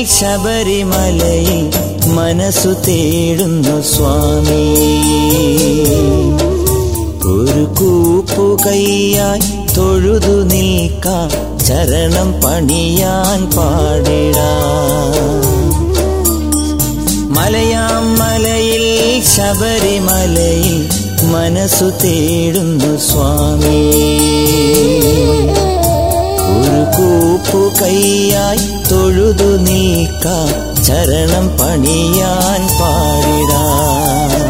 ശബരിമലയിൽ മനസ്സു തേടുന്നു സ്വാമി ഒരു കൂപ്പു കൈയായി തൊഴുതു നിൽക്കാം ചരണം പണിയാൻ പാടിടാം മലയാം മലയിൽ ശബരിമലയിൽ മനസ്സു തേടുന്നു സ്വാമി ഒരു കൂപ്പു കൈയായി തൊഴുതു നീക്കാം ചരണം പണിയാൻ പാടിടാം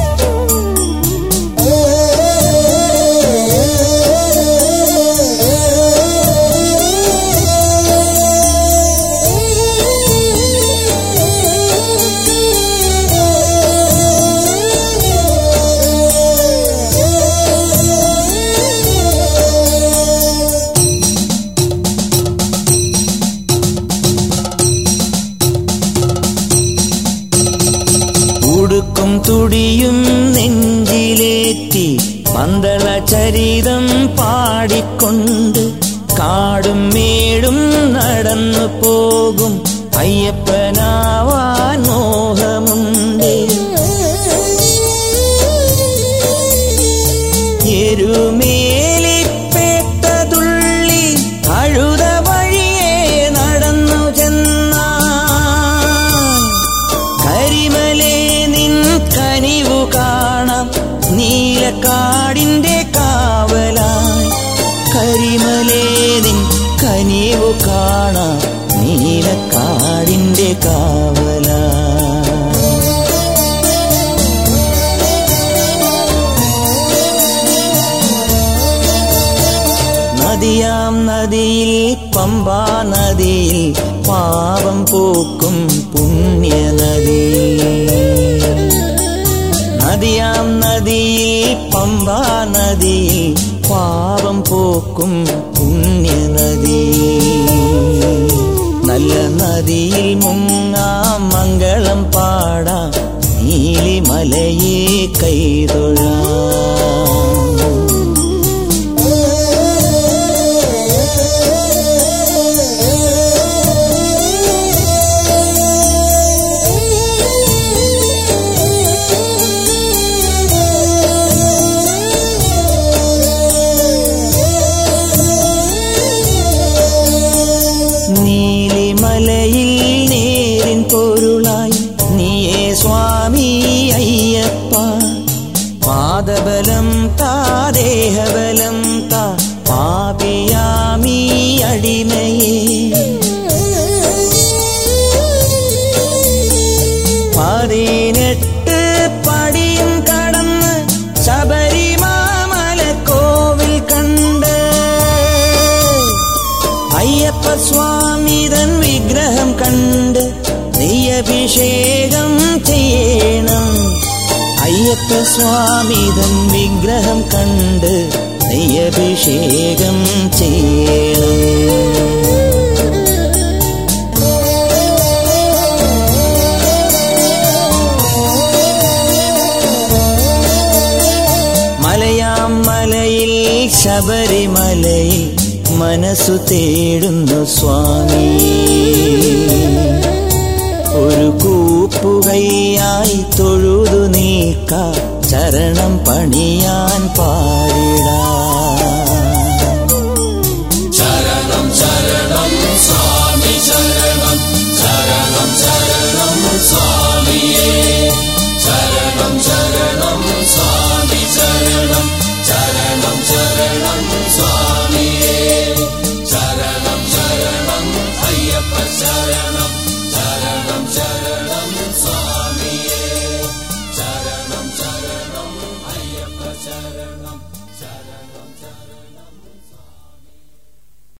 ഉടുക്കും തുടിയും നെഞ്ചിലേറ്റി പന്തള ചരിതം പാടിക്കൊണ്ട് കാടും മേടും നടന്നു പോകും അയ്യപ്പനാവാൻ മോഹമുണ്ട് എരുമേലിപ്പേട്ടതുള്ളി അഴുത വഴിയെ നടന്നു ചെന്നാൽ കരിമലേ നിൻ കനിവു കാണാം നീലക്കാടിന്റെ കാവലായി കരിമലേ നിൻ കനിവു കാണാം നീലക്കാടിന്റെ കാവലായി നദിയാം നദിയിൽ പമ്പാ നദിയിൽ പാപം പോക്കും പുണ്യ നദി നദിയാം നദിയിൽ പമ്പാ നദിയിൽ പാപം പോക്കും പുണ്യ നദി നല്ല നദിയിൽ മുങ്ങാം മംഗളം പാടാം നീലിമലയെ കൈതൊഴാം നീലിമലയിൽ നേരിൻ പൊരുളായി നീയേ സ്വാമി അയ്യപ്പ പാദബലം താ ദേഹബലം താ പാപിയാമീ അടിമയേ പതിനെട്ട് പടിയും കടന്ന് ശബരിമാമല കോവിൽ കണ്ട് അയ്യപ്പ സ്വാമിതൻ വിഗ്രഹം കണ്ട് നെയ്യഭിഷേകം ചെയ്യണം അയ്യപ്പ സ്വാമിതൻ വിഗ്രഹം കണ്ട് നെയ്യഭിഷേകം ചെയ്യണം മലയാം മലയിൽ ശബരിമലയിൽ മനസ്സു തേടുന്നു സ്വാമി ഒരു കൂപ്പുകൈയായി തൊഴുതു നീക്ക ചരണം പണിയാൻ പാടിടാ